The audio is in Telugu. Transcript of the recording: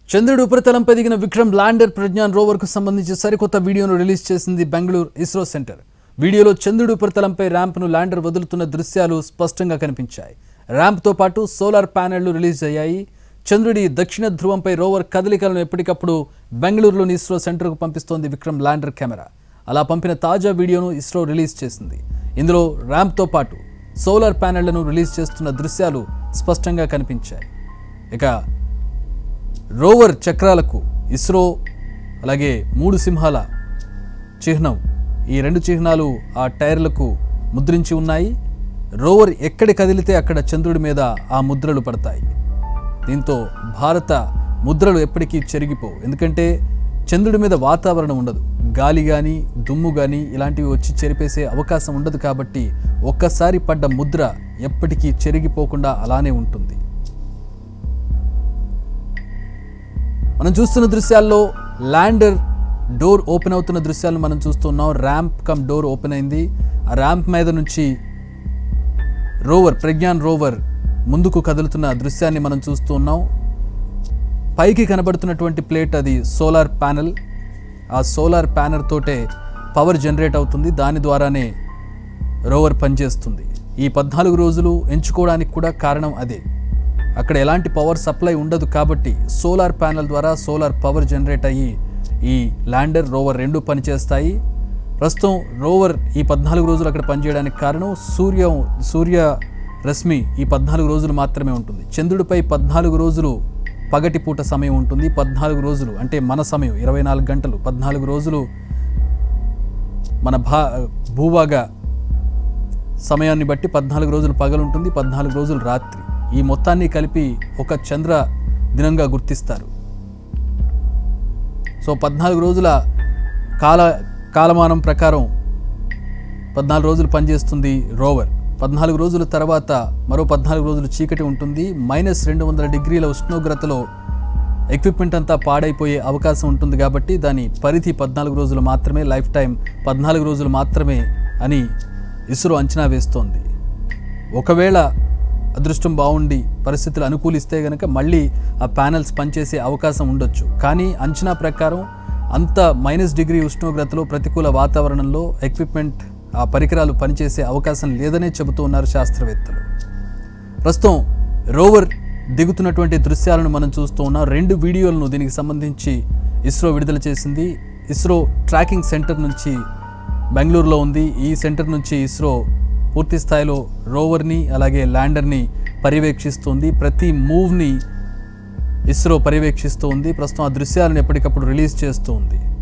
చంద్రుడి ఉపరితలంపై దిగిన విక్రమ్ ల్యాండర్ ప్రజ్ఞాన్ రోవర్కు సంబంధించి సరికొత్త వీడియోను రిలీజ్ చేసింది బెంగళూరు ఇస్రో సెంటర్ వీడియోలో చంద్రుడి ఉపరితలంపై ర్యాంప్ను ల్యాండర్ వదులుతున్న దృశ్యాలు స్పష్టంగా కనిపించాయి ర్యాంప్తో పాటు సోలార్ ప్యానెళ్లు రిలీజ్ అయ్యాయి చంద్రుడి దక్షిణ ధ్రువంపై రోవర్ కదలికలను ఎప్పటికప్పుడు బెంగళూరులోని ఇస్రో సెంటర్కు పంపిస్తోంది విక్రమ్ ల్యాండర్ కెమెరా అలా పంపిన తాజా వీడియోను ఇస్రో రిలీజ్ చేసింది ఇందులో ర్యాంప్తో పాటు సోలార్ ప్యానెళ్లను రిలీజ్ చేస్తున్న దృశ్యాలు స్పష్టంగా కనిపించాయి ఇక రోవర్ చక్రాలకు ఇస్రో అలాగే మూడు సింహాల చిహ్నం ఈ రెండు చిహ్నాలు ఆ టైర్లకు ముద్రించి ఉన్నాయి రోవర్ ఎక్కడ కదిలితే అక్కడ చంద్రుడి మీద ఆ ముద్రలు పడతాయి దీంతో భారత ముద్రలు ఎప్పటికీ చెరిగిపోవు ఎందుకంటే చంద్రుడి మీద వాతావరణం ఉండదు గాలి కానీ దుమ్ము కానీ ఇలాంటివి వచ్చి చెరిపేసే అవకాశం ఉండదు కాబట్టి ఒక్కసారి పడ్డ ముద్ర ఎప్పటికీ చెరిగిపోకుండా అలానే ఉంటుంది మనం చూస్తున్న దృశ్యాల్లో ల్యాండర్ డోర్ ఓపెన్ అవుతున్న దృశ్యాలను మనం చూస్తున్నాం ర్యాంప్ కమ్ డోర్ ఓపెన్ అయింది ఆ ర్యాంప్ మీద నుంచి రోవర్ ప్రజ్ఞాన్ రోవర్ ముందుకు కదులుతున్న దృశ్యాన్ని మనం చూస్తున్నాం పైకి కనబడుతున్నటువంటి ప్లేట్ అది సోలార్ ప్యానెల్ ఆ సోలార్ ప్యానెల్ తోటే పవర్ జనరేట్ అవుతుంది దాని ద్వారానే రోవర్ పనిచేస్తుంది ఈ పద్నాలుగు రోజులు ఎంచుకోవడానికి కూడా కారణం అదే అక్కడ ఎలాంటి పవర్ సప్లై ఉండదు కాబట్టి సోలార్ ప్యానెల్ ద్వారా సోలార్ పవర్ జనరేట్ అయ్యి ఈ ల్యాండర్ రోవర్ రెండు పనిచేస్తాయి ప్రస్తుతం రోవర్ ఈ పద్నాలుగు రోజులు అక్కడ పనిచేయడానికి కారణం సూర్య సూర్య రశ్మి ఈ పద్నాలుగు రోజులు మాత్రమే ఉంటుంది చంద్రుడిపై పద్నాలుగు రోజులు పగటిపూట సమయం ఉంటుంది పద్నాలుగు రోజులు అంటే మన సమయం ఇరవై నాలుగు గంటలు పద్నాలుగు రోజులు మన భా భూభాగ సమయాన్ని బట్టి పద్నాలుగు రోజులు పగలుంటుంది పద్నాలుగు రోజులు రాత్రి ఈ మొత్తాన్ని కలిపి ఒక చంద్ర దినంగా గుర్తిస్తారు సో పద్నాలుగు రోజుల కాల కాలమానం ప్రకారం పద్నాలుగు రోజులు పనిచేస్తుంది రోవర్ పద్నాలుగు రోజుల తర్వాత మరో పద్నాలుగు రోజులు చీకటి ఉంటుంది మైనస్ రెండు వందల డిగ్రీల ఉష్ణోగ్రతలో ఎక్విప్మెంట్ అంతా పాడైపోయే అవకాశం ఉంటుంది కాబట్టి దాని పరిధి పద్నాలుగు రోజులు మాత్రమే లైఫ్ టైం పద్నాలుగు రోజులు మాత్రమే అని ఇస్రో అంచనా వేస్తోంది ఒకవేళ అదృష్టం బాగుండి పరిస్థితులు అనుకూలిస్తే కనుక మళ్ళీ ఆ ప్యానెల్స్ పనిచేసే అవకాశం ఉండొచ్చు కానీ అంచనా ప్రకారం అంత మైనస్ డిగ్రీ ఉష్ణోగ్రతలో ప్రతికూల వాతావరణంలో ఎక్విప్మెంట్ ఆ పరికరాలు పనిచేసే అవకాశం లేదనే చెబుతూ ఉన్నారు శాస్త్రవేత్తలు ప్రస్తుతం రోవర్ దిగుతున్నటువంటి దృశ్యాలను మనం చూస్తూ ఉన్నాం రెండు వీడియోలను దీనికి సంబంధించి ఇస్రో విడుదల చేసింది ఇస్రో ట్రాకింగ్ సెంటర్ నుంచి బెంగళూరులో ఉంది ఈ సెంటర్ నుంచి ఇస్రో పూర్తి స్థాయిలో రోవర్ని అలాగే ల్యాండర్ని పర్యవేక్షిస్తుంది ప్రతి మూవ్ని ఇస్రో పర్యవేక్షిస్తూ ఉంది ప్రస్తుతం ఆ దృశ్యాలను ఎప్పటికప్పుడు రిలీజ్ చేస్తూ ఉంది